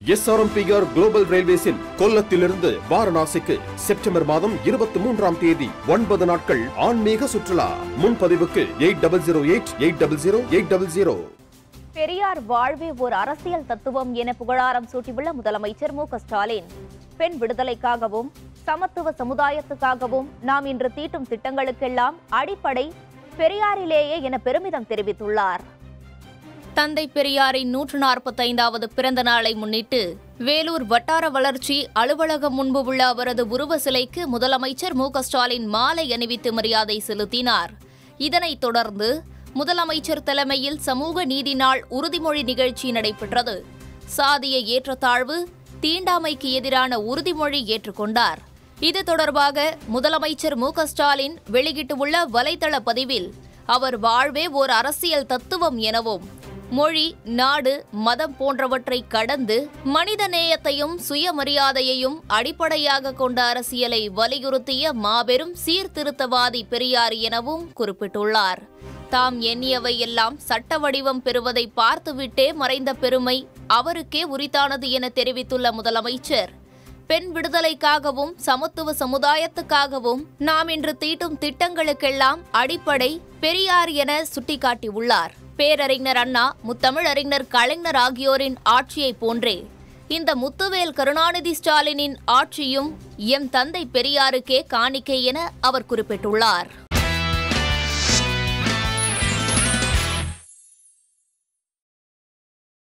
SRMPR global ரயில்வேஸின் கொல்லத்திலிருந்து வாரணாசிக்கு செப்டம்பர் மாதம் இருபத்தி மூன்றாம் தேதி ஒன்பது நாட்கள் ஆன்மீக சுற்றுலா முன்பதிவுக்கு eight double zero eight eight double zero eight double zero Periyar வாழ்வே ஒரு அரசியல் தத்துவம் என புகழாரம் சூட்டியுள்ள முதலமைச்சர் மு க ஸ்டாலின் பெண் விடுதலைக்காகவும் சமத்துவ சமுதாயத்துக்காகவும் நாம் இன்று தீட்டும் திட்டங்களுக்கெல்லாம் அடிப்படை பெரியாரிலேயே என பெருமிதம் தெரிவித்துள்ளார் தந்தை பெரியாரின் நூற்று நாற்பத்தைந்தாவது பிறந்த நாளை முன்னிட்டு வேலூர் வட்டார வளர்ச்சி அலுவலகம் முன்பு உள்ள அவரது உருவ சிலைக்கு முதலமைச்சர் மு க ஸ்டாலின் மாலை அணிவித்து மரியாதை செலுத்தினார் இதனைத் தொடர்ந்து முதலமைச்சர் தலைமையில் சமூக நீதி நாள் உறுதிமொழி நிகழ்ச்சி நடைபெற்றது சாதிய ஏற்றத்தாழ்வு தீண்டாமைக்கு எதிரான உறுதிமொழி ஏற்றுக்கொண்டார் இது தொடர்பாக முதலமைச்சர் மு க ஸ்டாலின் வெளியிட்டுள்ள வலைதள பதிவில் அவர் வாழ்வே ஓர் அரசியல் தத்துவம் எனவும் மொழி நாடு மதம் போன்றவற்றை கடந்து மனித நேயத்தையும் சுயமரியாதையையும் அடிப்படையாக கொண்ட அரசியலை வலியுறுத்திய மாபெரும் சீர்திருத்தவாதி பெரியார் எனவும் குறிப்பிட்டுள்ளார் தாம் எண்ணியவை எல்லாம் சட்ட வடிவம் பெறுவதை பார்த்துவிட்டே மறைந்த பெருமை அவருக்கே உரித்தானது என தெரிவித்துள்ள முதலமைச்சர் பெண் விடுதலைக்காகவும் சமத்துவ சமுதாயத்துக்காகவும் நாம் இன்று தீட்டும் திட்டங்களுக்கெல்லாம் அடிப்படை பெரியார் என சுட்டிக்காட்டியுள்ளார் பேரறிஞர் அண்ணா முத்தமிழறிஞர் கலைஞர் ஆகியோரின் ஆட்சியைப் போன்றே இந்த முத்துவேல் கருணாநிதி ஸ்டாலினின் ஆட்சியும் எம் தந்தை பெரியாருக்கே காணிக்கை என அவர் குறிப்பிட்டுள்ளார்